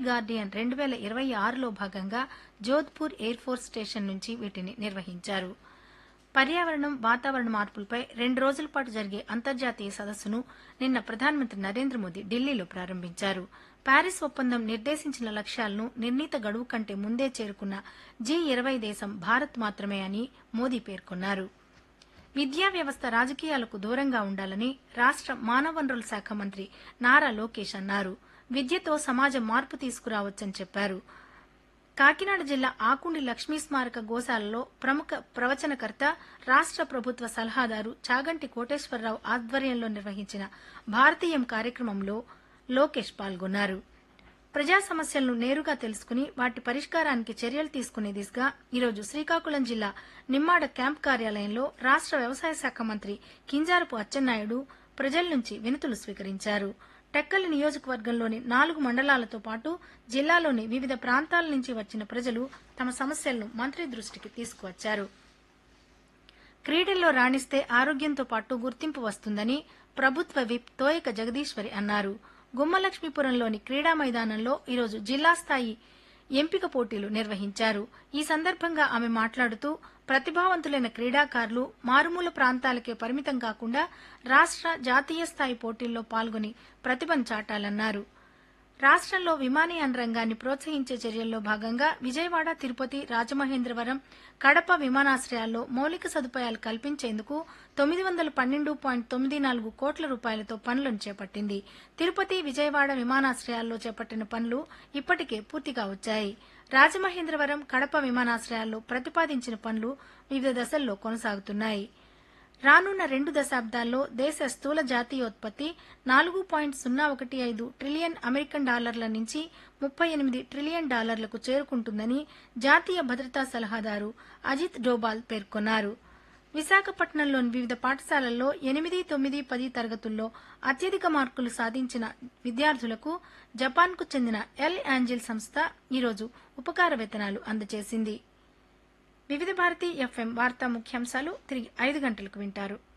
Guardian రెండు వేల ఇరవై ఆరులో భాగంగా జోధ్పూర్ ఎయిర్ ఫోర్స్ స్టేషన్ నుంచి వీటిని నిర్వహించారు పర్యావరణం వాతావరణ మార్పులపై రెండు రోజుల పాటు జరిగే అంతర్జాతీయ సదస్సును నిన్న ప్రధానమంత్రి నరేంద్ర మోదీ ఢిల్లీలో ప్రారంభించారు ప్యారిస్ ఒప్పందం నిర్దేశించిన లక్ష్యాలను నిర్ణీత గడువు కంటే ముందే చేరుకున్న జీ ఇరవై దేశం భారత్ మాత్రమే అని మోదీ పేర్కొన్నారు విద్యా వ్యవస్థ రాజకీయాలకు దూరంగా ఉండాలని రాష్ట మానవ వనరుల శాఖ మంత్రి నారా లోకేష్ అన్నారు విద్యతో సమాజం మార్పు తీసుకురావచ్చని చెప్పారు కాకినాడ జిల్లా ఆకుండి లక్ష్మీ స్మారక గోశాలలో ప్రముఖ ప్రవచనకర్త రాష్ట ప్రభుత్వ సలహాదారు చాగంటి కోటేశ్వరరావు ఆధ్వర్యంలో నిర్వహించిన భారతీయం కార్యక్రమంలో లోకేష్ పాల్గొన్నారు ప్రజా సమస్యలను నేరుగా తెలుసుకుని వాటి పరిష్కారానికి చర్యలు తీసుకునే దిశగా ఈరోజు శ్రీకాకుళం జిల్లా నిమ్మాడ క్యాంప్ కార్యాలయంలో రాష్ట వ్యవసాయ శాఖ మంత్రి కింజారపు అచ్చెన్నాయుడు ప్రజల నుంచి వినతులు స్వీకరించారు టెక్కలి నియోజకవర్గంలోని నాలుగు మండలాలతో పాటు జిల్లాలోని వివిధ ప్రాంతాల నుంచి వచ్చిన ప్రజలు తమ సమస్యలను మంత్రి దృష్టికి తీసుకువచ్చారు క్రీడల్లో రాణిస్తే ఆరోగ్యంతో పాటు గుర్తింపు వస్తుందని ప్రభుత్వ విప్ తోయక జగదీశ్వరి అన్నారు గుమ్మలక్ష్మీపురంలోని క్రీడా మైదానంలో ఈరోజు జిల్లా స్థాయి ఎంపిక పోటీలు నిర్వహించారు ఈ సందర్భంగా ఆమె మాట్లాడుతూ ప్రతిభావంతులైన క్రీడాకారులు మారుమూల ప్రాంతాలకే పరిమితం కాకుండా రాష్ట జాతీయ స్థాయి పోటీల్లో పాల్గొని ప్రతిభను చాటాలన్నారు రాష్ట్రంలో విమానయాన రంగాన్ని ప్రోత్సహించే చర్యల్లో భాగంగా విజయవాడ తిరుపతి రాజమహేంద్రవరం కడప విమానాశ్రయాల్లో మౌలిక సదుపాయాలు కల్పించేందుకు తొమ్మిది వందల పన్నెండు పాయింట్ తొమ్మిది నాలుగు కోట్ల రూపాయలతో పనులను చేపట్టింది తిరుపతి విజయవాడ విమానాశ్రయాల్లో చేపట్టిన పనులు ఇప్పటికే పూర్తిగా వచ్చాయి రాజమహేంద్రవరం కడప విమానాశ్రయాల్లో ప్రతిపాదించిన పనులు వివిధ దశల్లో కొనసాగుతున్నాయి రానున్న రెండు దశాబ్దాల్లో దేశ స్థూల జాతీయోత్పత్తి నాలుగు పాయింట్ సున్నా ఒకటి ఐదు ట్రిలియన్ అమెరికన్ డాలర్ల నుంచి ముప్పై ఎనిమిది ట్రిలియన్ డాలర్లకు చేరుకుంటుందని జాతీయ భద్రతా సలహాదారు అజిత్ డోబాల్ పేర్కొన్నారు విశాఖపట్నంలోని వివిధ పాఠశాలల్లో ఎనిమిది తొమ్మిది పది తరగతుల్లో అత్యధిక మార్కులు సాధించిన విద్యార్థులకు జపాన్కు చెందిన ఎల్ యాంజిల్ సంస్థ ఈరోజు ఉపకార వేతనాలు అందజేసింది వివిధ భారతి ఎఫ్ఎం వార్తా ముఖ్యాంశాలు తిరిగి ఐదు గంటలకు వింటారు